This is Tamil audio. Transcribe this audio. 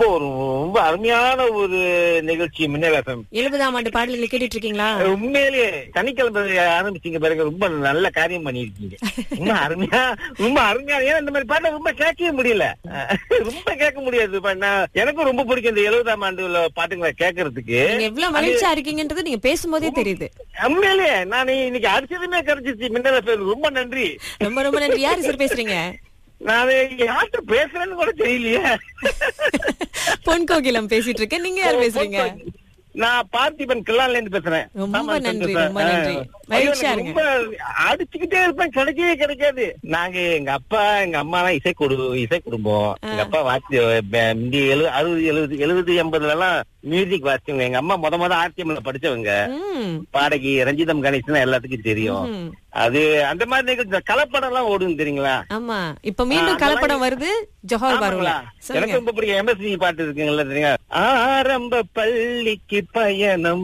ரொம்ப ஒரு ரொம்ப அருமையான ஒரு நிகழ்ச்சி மின்னல் எஃப்எம் எழுபதாம் ஆண்டு பாடல்களை கேட்டுட்டு இருக்கீங்களா உண்மையிலேயே சனிக்கிழமை ஆரம்பிச்சீங்க பிறகு ரொம்ப நல்ல காரியம் பண்ணிருக்கீங்க ரொம்ப அருமையா ரொம்ப அருமையா ஏன்னா இந்த மாதிரி பாட்டை ரொம்ப கேட்கவே முடியல ரொம்ப கேட்க முடியாது இப்ப நான் எனக்கும் ரொம்ப பிடிக்கும் இந்த எழுபதாம் ஆண்டு உள்ள பாட்டுங்களை கேட்கறதுக்கு நீங்க எவ்வளவு மகிழ்ச்சியா இருக்கீங்கன்றது நீங்க பேசும்போதே தெரியுது உண்மையிலேயே நான் இன்னைக்கு அடிச்சதுமே கிடைச்சிருச்சு மின்னல் எஃப்எம் ரொம்ப நன்றி ரொம்ப ரொம்ப நன்றி யாரு சார் பேசுறீங்க நான் யார்கிட்ட பேசுறேன்னு கூட தெரியலையே பொன் கோகிலம் பேசிட்டு இருக்கேன் நீங்க யார் பேசுறீங்க நான் பார்த்திபன் கிள்ளான்ல இருந்து பேசுறேன் ரொம்ப ஆமா, நன்றி, பேசுறேன். ரொம்ப நன்றி. ஆ. மகிழ்ச்சியா ஐயோ, எனக்கு ரொம்ப அடிச்சுக்கிட்டே இருப்பேன் கிடைக்கவே கிடைக்காது நாங்க எங்க அப்பா எங்க அம்மா எல்லாம் இசை குடு இசை குடும்பம் எங்க அப்பா வாசி முந்தி எழு அறுபது எழுபது எழுபது எண்பதுல எல்லாம் மியூசிக் வாசிச்சவங்க எங்க அம்மா முத முத ஆர்டிஎம்ல படிச்சவங்க ம் பாடகி ரஞ்சிதம் கணேசன் எல்லாத்துக்கும் தெரியும் ம். அது அந்த மாதிரி நிகழ்ச்சி கலப்படம் எல்லாம் ஓடும் தெரியுங்களா ஆமா இப்ப மீண்டும் கலப்படம் வருது ஜோஹர் பாருங்களா ஆமாங்களா? எனக்கு ரொம்ப பிடிக்கும் எம்எஸ்வி பாட்டு இருக்குங்கல்ல தெரியுங்க ஆரம்ப பள்ளிக்கு பயணம்